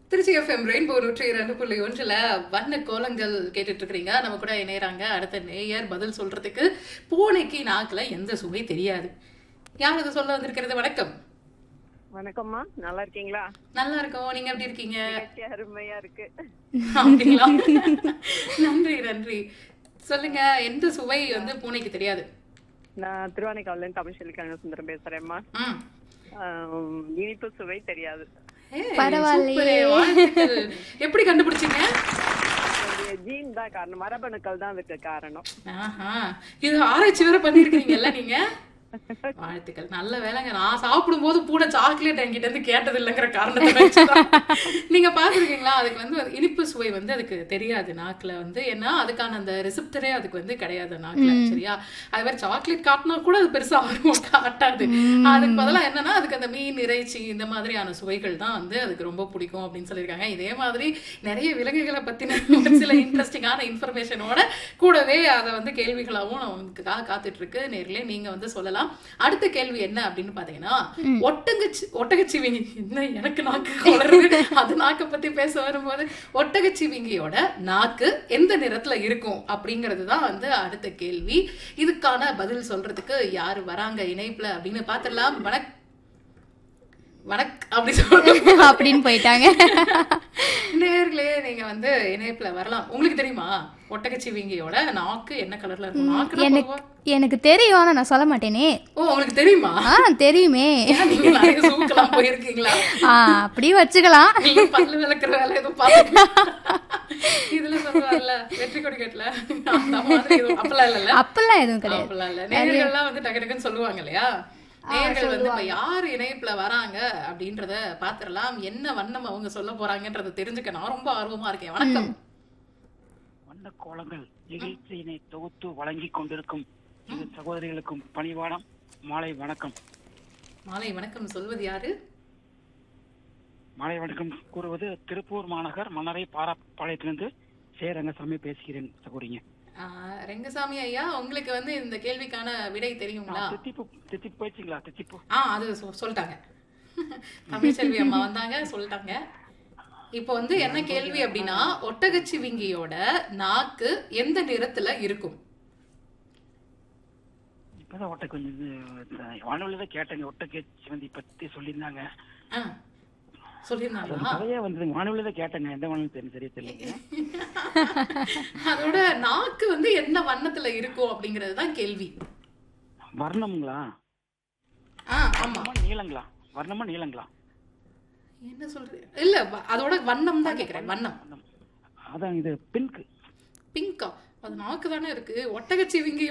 Trichy FM rainbow நூற்றி இரண்டு புள்ளி ஒன்றுல வண்ண கோலங்கள் கேட்டுட்டு இருக்கிறீங்க நம்ம கூட இணையறாங்க அடுத்த நேயர் பதில் சொல்றதுக்கு பூனைக்கு நாக்குல எந்த சுவை தெரியாது யார் அதை சொல்ல வந்திருக்கிறது வணக்கம் வணக்கம்மா நல்லா இருக்கீங்களா நல்லா இருக்கோம் நீங்க எப்படி இருக்கீங்க நிகழ்ச்சி அருமையா இருக்கு அப்படிங்களா நன்றி நன்றி சொல்லுங்க எந்த சுவை வந்து பூனைக்கு தெரியாது நான் திருவானைக்காவில இருந்து தமிழ்ச்செல்வி கண்ண சுந்தரம் பேசுறேம்மா ம். ஆம், இனிப்பு சுவை தெரியாது ஏய், பரவாயில்லையே. சூப்பரே, வாழ்த்துக்கள். எப்படி கண்டுபிடிச்சீங்க ஜீன் தான் காரணம் மரபணுக்கள் தான் அதுக்கு காரணம் ஆஹா இது ஆராய்ச்சி வேற பண்ணிருக்கீங்கல்ல நீங்க வாழ்த்துக்கள் நல்ல வேலைங்க நான் சாப்பிடும் போது பூனை சாக்லேட் என்கிட்ட இருந்து கேட்டது இல்லைங்கிற காரணத்தை வச்சுதான். நீங்க பாத்துருக்கீங்களா அதுக்கு வந்து இனிப்பு சுவை வந்து அதுக்கு தெரியாது நாக்குல வந்து ஏன்னா அதுக்கான அந்த ரிசப்டரே அதுக்கு வந்து கிடையாது நாக்குல சரியா அது மாதிரி சாக்லேட் காட்டினா கூட அது பெருசா ஆர்வம் காட்டாது அதுக்கு பதிலா என்னன்னா அதுக்கு அந்த மீன் இறைச்சி இந்த மாதிரியான சுவைகள் தான் வந்து அதுக்கு ரொம்ப பிடிக்கும் அப்படின்னு சொல்லியிருக்காங்க இதே மாதிரி நிறைய விலங்குகளை பத்தின ஒரு சில இன்ட்ரெஸ்டிங்கான இன்ஃபர்மேஷனோட கூடவே அதை வந்து கேள்விகளாகவும் நமக்கு காத்துட்டு இருக்கு நேர்லயே நீங்க வந்து சொல்லலாம் அடுத்த கேள்வி என்ன அப்படின்னு பாத்தீங்கன்னா ஒட்டகச்சி ஒட்டகச்சிவிங்கி என்ன எனக்கு நாக்கு வளருது அது நாக்கை பத்தி பேச வரும்போது ஒட்டகச்சிவிங்கியோட நாக்கு எந்த நிறத்துல இருக்கும் அப்படிங்கிறது தான் வந்து அடுத்த கேள்வி இதுக்கான பதில் சொல்றதுக்கு யாரு வராங்க இணைப்புல அப்படின்னு பாத்திரலாம் வணக் வணக் அப்படி சொல்லுங்க அப்படின்னு போயிட்டாங்க நேர்களே நீங்க வந்து இணைப்புல வரலாம் உங்களுக்கு தெரியுமா ஒட்டகச்சிவிங்கியோட நாக்கு என்ன கலர்ல இருக்கும் நாக்கு எனக்கு எனக்கு தெரியும் ஆனா நான் சொல்ல மாட்டேனே ஓ உங்களுக்கு தெரியுமா ஆ தெரியுமே ஏன் நீங்க நிறைய சூக்கெல்லாம் போயிருக்கீங்களா ஆ அப்படி வச்சுக்கலாம் நீங்க பல்லு விளக்குற வேலை எதுவும் பாத்துக்கீங்களா இதுல சொல்லுவாங்கல்ல வெற்றி கொடி கட்டல அந்த மாதிரி எதுவும் அப்பெல்லாம் இல்லல்ல அப்பெல்லாம் எதுவும் கிடையாது அப்பெல்லாம் இல்ல நேர்கள்லாம் வந்து டக்கு டக்குன்னு சொல்லுவாங்க இல்லையா நேர்கள் வந்து இப்ப யார் இணைப்புல வராங்க அப்படின்றத பாத்திரலாம் என்ன வண்ணம் அவங்க சொல்ல போறாங்கன்றத தெரிஞ்சுக்க நான் ரொம்ப ஆர்வமா இருக்கேன் வணக்கம் வண்ண கோலங்கள் நிகழ்ச்சியினை தொகுத்து வழங்கிக் கொண்டிருக்கும் இரு சகோதரிகளுக்கும் பணிவான மாலை வணக்கம் மாலை வணக்கம் சொல்வது யாரு மாலை வணக்கம் கூறுவது திருப்பூர் மாநகர் மன்னரை பாராப்பாளையத்திலிருந்து சே ரங்கசாமி பேசுகிறேன் சகோதரிங்க ஆஹ் ரெங்கசாமி ஐயா உங்களுக்கு வந்து இந்த கேள்விக்கான விடை தெரியுங்களா தித்திப்பு தித்திப்பு போயிடுச்சிங்களா தித்திப்பு ஆ அது சொ- சொல்லிட்டாங்க தமிழ்ச்செல்வி அம்மா வந்தாங்க சொல்லிட்டாங்க இப்போ வந்து என்ன கேள்வி அப்படின்னா ஒட்டகச்சிவிங்கியோட நாக்கு எந்த நிறத்துல இருக்கும் இப்பதான் ஒட்ட கொஞ்சம் இது, வானொலியில தான் கேட்டேங்க ஒட்டக்கே சிவந்தி பத்தி சொல்லியிருந்தாங்க ஆ, அது சொல்லியிருந்தாங்களா நிறைய வந்தது வானொலியில தான் கேட்டேங்க எந்த வானொலி தெரியும் சரியா தெரியல அதோட நாக்கு வந்து என்ன வண்ணத்துல இருக்கும் அப்படிங்கிறது தான் கேள்வி வர்ணமுங்களா ஆ ஆமா வர்ணமா நீளங்களா வர்ணமா நீளங்களா என்ன சொல்றது இல்ல வ- அதோட வண்ணம் தான் கேக்குறேன் வண்ணம் வர்ணம். அதான் இது பிங்க் பிங்கா அது நாக்கு தானே இருக்கு ஒட்டகச்சிவிங்கி